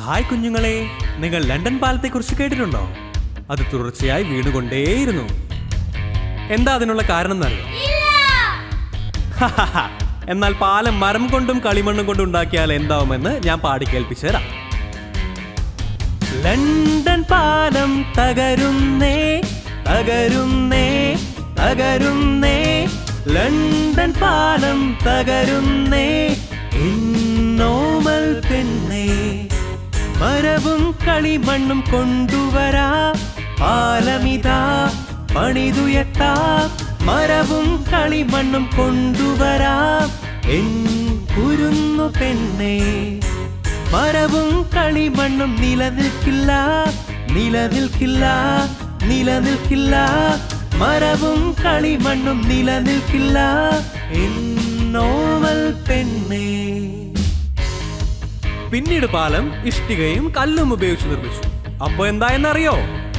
Hi കുഞ്ഞുങ്ങളെ നിങ്ങൾ London പാലത്തെ കുറിച്ച് കേട്ടിട്ടുണ്ടോ അത് തുടർച്ചയായി വീണുകൊണ്ടേയിരുന്നു എന്താ അതിനുള്ള കാരണം എന്നറിയോ ഹഹഹ. എന്നാൽ പാലം മരം കൊണ്ടും കളിമണ്ണും കൊണ്ടും ഉണ്ടാക്കിയാൽ എന്താവുമെന്ന് ഞാൻ പാടി കേൾപ്പിച്ചു തരാം ലണ്ടൻ പാലം തകരുന്നേ തകരുന്നേ തകരുന്നേ ലണ്ടൻ പാലം തകരുന്നേ ഇന്നോമൽ പെണ്ണേ മരവും കളിമണ്ണും കൊണ്ടുവരാ പാലമിതാ പണിതുയർത്താ മരവും കളിമണ്ണും കൊണ്ടുവരാ എൻ കുരുന്നു പെണ്ണേ മരവും കളിമണ്ണും നിലനിൽക്കില്ല നിലനിൽക്കില്ല നിലനിൽക്കില്ല മരവും കളിമണ്ണും നിലനിൽക്കില്ല എന്നോമൽ പെണ്ണേ പിന്നീട് പാലം ഇഷ്ടികയും കല്ലും ഉപയോഗിച്ച് നിർമ്മിച്ചു അപ്പൊ എന്തായെന്നറിയോ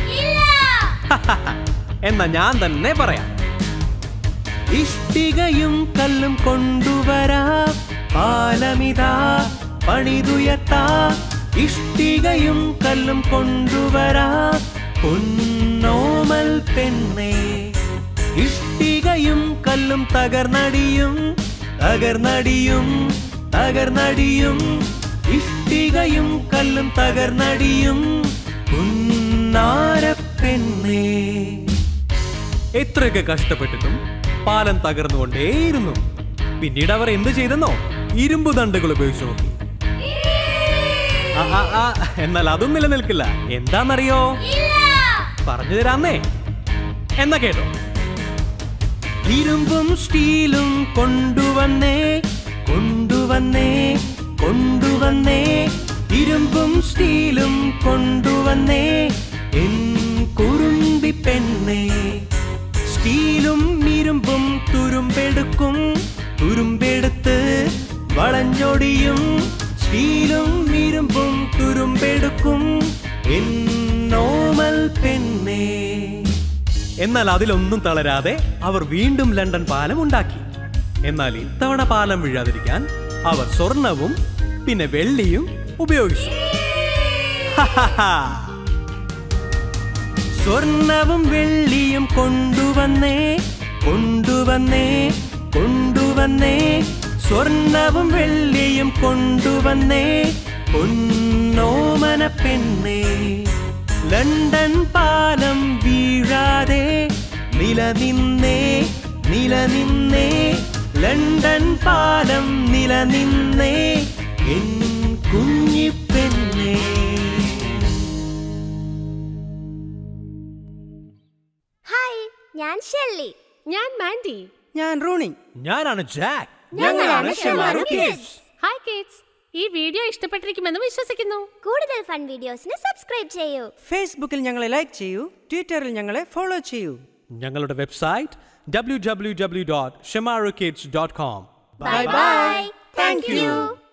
എന്നാ ഞാൻ തന്നെ പറയാം ഇഷ്ടികയും കല്ലും കൊണ്ടുവരാ പാലമിതാ പണിതുയർത്താ ഇഷ്ടികയും കല്ലും കൊണ്ടുവരാ പൊന്നോമൽ പെണ്ണേ ഇഷ്ടികയും കല്ലും തകർന്നടിയും തകർന്നടിയും തകർന്നടിയും ഇഷ്ടികയും കല്ലും തകർന്നടിയും പുന്നാര പെണ്ണേ എത്രയൊക്കെ കഷ്ടപ്പെട്ടിട്ടും പാലം തകർന്നുകൊണ്ടേയിരുന്നു പിന്നീട് അവർ എന്ത് ചെയ്തെന്നോ ഇരുമ്പു ദണ്ടുകൾ ഉപയോഗിച്ച് നോക്കി ആ, ആ, ആ, എന്നാൽ അതും നിലനിൽക്കില്ല എന്താന്നറിയോ പറഞ്ഞു തരാന്നേ എന്നാ കേട്ടോ ഇരുമ്പും സ്റ്റീലും കൊണ്ടുവന്നേ കൊണ്ടുവന്നേ കൊണ്ടുവന്നേ ഇരുമ്പും സ്റ്റീലും കൊണ്ടുവന്നേ എൻ കുറുമ്പി പെണ്ണേ സ്റ്റീലും ഇരുമ്പും തുരുമ്പെടുക്കും തുരുമ്പെടുത്ത് വളഞ്ഞൊടിയും സ്റ്റീലും ഇരുമ്പും തുരുമ്പെടുക്കും എന്നോമൽ പെണ്ണേ എന്നാൽ അതിലൊന്നും തളരാതെ അവർ വീണ്ടും ലണ്ടൻ പാലം ഉണ്ടാക്കി എന്നാൽ ഇത്തവണ പാലം വീഴാതിരിക്കാൻ അവർ സ്വർണവും പിന്നെ വെള്ളിയും ഉപയോഗിച്ചു ഹഹഹാ. സ്വർണവും വെള്ളിയും കൊണ്ടുവന്നേ കൊണ്ടുവന്നേ കൊണ്ടുവന്നേ സ്വർണവും വെള്ളിയും കൊണ്ടുവന്നേ പൊന്നോമന പെണ്ണേ ലണ്ടൻ പാലം വീഴാതെ നിലനിന്നേ നിലനിന്നേ ലണ്ടൻ പാലം നിലനിന്നേ എൻ കുഞ്ഞിപ്പെണ്ണേ ഹായ് ഞാൻ ഷെല്ലി ഞാൻ മാൻഡി ഞാൻ റൂണി ഞാനാണ് ജാക്ക് ഞങ്ങളാണ് ഷെമാറു കിഡ്സ് ഹായ് കിഡ്സ് ഈ വീഡിയോ ഇഷ്ടപ്പെട്ടിരിക്കുമെന്ന് വിശ്വസിക്കുന്നു കൂടുതൽ ഫൺ വീഡിയോസിന് സബ്സ്ക്രൈബ് ചെയ്യൂ ഫേസ്ബുക്കിൽ ഞങ്ങളെ ലൈക്ക് ചെയ്യൂ ട്വിറ്ററിൽ ഞങ്ങളെ ഫോളോ ചെയ്യൂ ഞങ്ങളുടെ website W W W dot Shemaroo kids dot com bye bye thank U